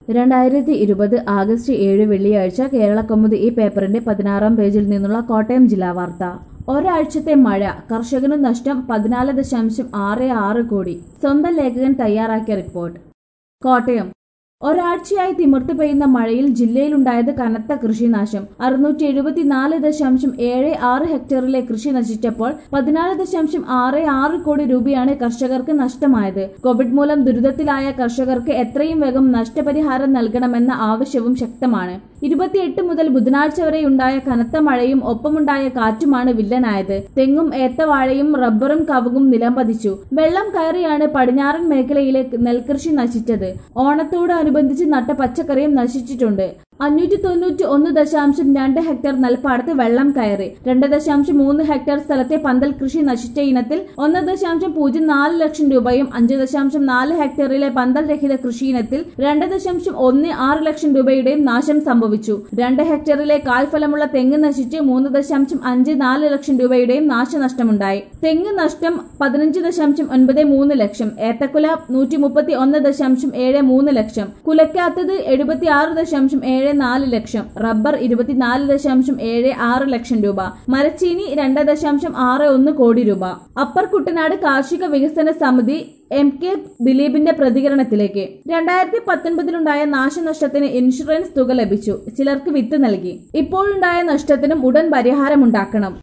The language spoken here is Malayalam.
രണ്ടായിരത്തി ഇരുപത് ആഗസ്റ്റ് ഏഴ് വെള്ളിയാഴ്ച കേരളക്കൗമുദി ഈ പേപ്പറിന്റെ പതിനാറാം പേജിൽ നിന്നുള്ള കോട്ടയം ജില്ലാ വാർത്ത ഒരാഴ്ചത്തെ മഴ കർഷകന് നഷ്ടം പതിനാല് ദശാംശം ആറ് ആറ് കോടി സ്വന്തം ലേഖകൻ തയ്യാറാക്കിയ റിപ്പോർട്ട് കോട്ടയം ഒരാഴ്ചയായി തിമിർത്ത് പെയ്യുന്ന മഴയിൽ ജില്ലയിലുണ്ടായത് കനത്ത കൃഷിനാശം അറുന്നൂറ്റി എഴുപത്തിനാല് ദശാംശം ഏഴ് ആറ് ഹെക്ടറിലെ കൃഷി നശിച്ചപ്പോൾ പതിനാല് ദശാംശം ആറ് ആറ് കോടി രൂപയാണ് കർഷകർക്ക് നഷ്ടമായത് കോവിഡ് മൂലം ദുരിതത്തിലായ കർഷകർക്ക് എത്രയും വേഗം നഷ്ടപരിഹാരം നൽകണമെന്ന ആവശ്യവും ശക്തമാണ് ഇരുപത്തിയെട്ട് മുതൽ ബുധനാഴ്ച വരെയുണ്ടായ കനത്ത മഴയും ഒപ്പമുണ്ടായ കാറ്റുമാണ് വില്ലനായത് തെങ്ങും ഏത്തവാഴയും റബ്ബറും കവുങ്ങും നിലംപതിച്ചു വെള്ളം കയറിയാണ് പടിഞ്ഞാറൻ മേഖലയിലെ നെൽകൃഷി നശിച്ചത് ഓണത്തോടനുബന്ധിച്ച് നട്ട പച്ചക്കറിയും നശിച്ചിട്ടുണ്ട് അഞ്ഞൂറ്റി തൊണ്ണൂറ്റി ഒന്ന് ദശാംശം രണ്ട് ഹെക്ടർ നെൽപ്പാടത്ത് വെള്ളം കയറി രണ്ട് ദശാംശം മൂന്ന് ഹെക്ടർ സ്ഥലത്തെ പന്തൽ കൃഷി നശിച്ച ഇനത്തിൽ ഒന്ന് ദശാംശം പൂജ്യം നാല് ലക്ഷം രൂപയും അഞ്ച് ദശാംശം നാല് ഹെക്ടറിലെ പന്തൽ രഹിത കൃഷി ഇനത്തിൽ രണ്ട് ദശാംശം ഒന്ന് ആറ് ലക്ഷം രൂപയുടെയും നാശം സംഭവിച്ചു രണ്ട് ഹെക്ടറിലെ കാൽഫലമുള്ള തെങ്ങ് നശിച്ച് മൂന്ന് ദശാംശം അഞ്ച് നാല് ലക്ഷം രൂപയുടെയും നാശനഷ്ടമുണ്ടായി തെങ്ങ് നഷ്ടം പതിനഞ്ച് ദശാംശം ഒൻപത് മൂന്ന് ലക്ഷം ഏത്തക്കുല നൂറ്റി മുപ്പത്തി ഒന്ന് ദശാംശം ഏഴ് മൂന്ന് ലക്ഷം കുലയ്ക്കാത്തത് എഴുപത്തി ആറ് ദശാംശം ഏഴ് നാല് ലക്ഷം റബ്ബർ ഇരുപത്തിനാല് ദശാംശം ഏഴ് ആറ് ലക്ഷം രൂപ മരച്ചീനി രണ്ട് ദശാംശം ആറ് ഒന്ന് കോടി രൂപ അപ്പർ കുട്ടനാട് കാർഷിക വികസന സമിതി എം കെ ദിലീപിന്റെ പ്രതികരണത്തിലേക്ക് രണ്ടായിരത്തി പത്തൊൻപതിലുണ്ടായ നാശനഷ്ടത്തിന് ഇൻഷുറൻസ് തുക ലഭിച്ചു ചിലർക്ക് വിത്ത് നൽകി ഇപ്പോഴുണ്ടായ നഷ്ടത്തിനും ഉടൻ പരിഹാരമുണ്ടാക്കണം